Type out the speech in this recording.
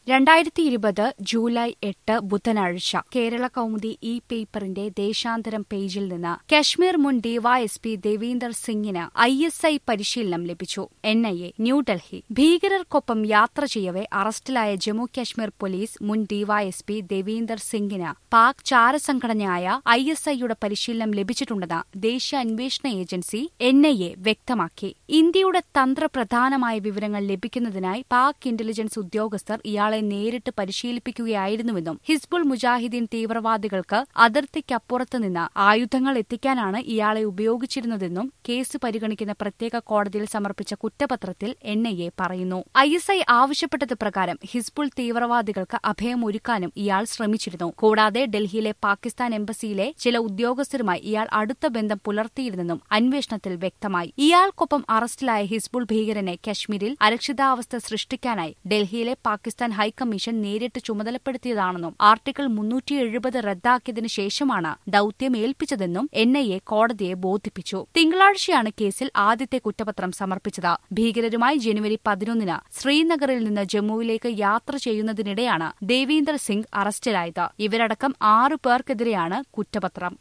രണ്ടായിരത്തി ഇരുപത് ജൂലൈ എട്ട് ബുധനാഴ്ച കേരള കൗമുദി ഇ പേപ്പറിന്റെ ദേശാന്തരം പേജിൽ നിന്ന് കശ്മീർ മുൻ ഡിവൈഎസ്പി ദേവീന്ദർ സിംഗിന് ഐ എസ് ഐ പരിശീലനം ലഭിച്ചു എൻ ഐ എ ന്യൂഡൽഹി ഭീകരർക്കൊപ്പം യാത്ര ചെയ്യവെ അറസ്റ്റിലായ ജമ്മു കശ്മീർ പോലീസ് മുൻ ഡിവൈഎസ്പി ദേവീന്ദർ സിംഗിന് പാക് ചാരസംഘടനയായ ഐ എസ് ഐയുടെ പരിശീലനം ലഭിച്ചിട്ടുണ്ടെന്ന് ദേശീയ അന്വേഷണ ഏജൻസി എൻ ഐ എ വ്യക്തമാക്കി ഇന്ത്യയുടെ തന്ത്രപ്രധാനമായ വിവരങ്ങൾ ലഭിക്കുന്നതിനായി പാക് ഇന്റലിജൻസ് ഉദ്യോഗസ്ഥർ ഇയാളെ നേരിട്ട് പരിശീലിപ്പിക്കുകയായിരുന്നുവെന്നും ഹിസ്ബുൾ മുജാഹിദീൻ തീവ്രവാദികൾക്ക് അതിർത്തിക്കപ്പുറത്ത് നിന്ന് ആയുധങ്ങൾ എത്തിക്കാനാണ് ഇയാളെ ഉപയോഗിച്ചിരുന്നതെന്നും കേസ് പരിഗണിക്കുന്ന പ്രത്യേക കോടതിയിൽ സമർപ്പിച്ച കുറ്റപത്രത്തിൽ എൻ ഐ എ പറയുന്നു ഐ എസ് ഐ ആവശ്യപ്പെട്ടത് പ്രകാരം ഹിസ്ബുൾ തീവ്രവാദികൾക്ക് അഭയമൊരുക്കാനും ഇയാൾ ശ്രമിച്ചിരുന്നു കൂടാതെ ഡൽഹിയിലെ പാകിസ്ഥാൻ എംബസിയിലെ ചില ഉദ്യോഗസ്ഥരുമായി ഇയാൾ അടുത്ത ബന്ധം പുലർത്തിയിരുന്നെന്നും അന്വേഷണത്തിൽ വ്യക്തമായി ഇയാൾക്കൊപ്പം അറസ്റ്റിലായ ഹിസ്ബുൾ ഭീകരനെ കശ്മീരിൽ അരക്ഷിതാവസ്ഥ സൃഷ്ടിക്കാനായി ഡൽഹിയിലെ പാകിസ്ഥാൻ ഹൈക്കമ്മീഷൻ നേരിട്ട് ചുമതലപ്പെടുത്തിയതാണെന്നും ആർട്ടിക്കിൾ മുന്നൂറ്റി എഴുപത് റദ്ദാക്കിയതിനു ശേഷമാണ് ദൌത്യം ഏൽപ്പിച്ചതെന്നും എൻ ഐ എ കോടതിയെ ബോധിപ്പിച്ചു തിങ്കളാഴ്ചയാണ് കേസിൽ ആദ്യത്തെ കുറ്റപത്രം സമർപ്പിച്ചത് ഭീകരരുമായി ജനുവരി പതിനൊന്നിന് ശ്രീനഗറിൽ നിന്ന് ജമ്മുവിലേക്ക് യാത്ര ചെയ്യുന്നതിനിടെയാണ് ദേവീന്ദർ സിംഗ് അറസ്റ്റിലായത് ഇവരടക്കം ആറു പേർക്കെതിരെയാണ് കുറ്റപത്രം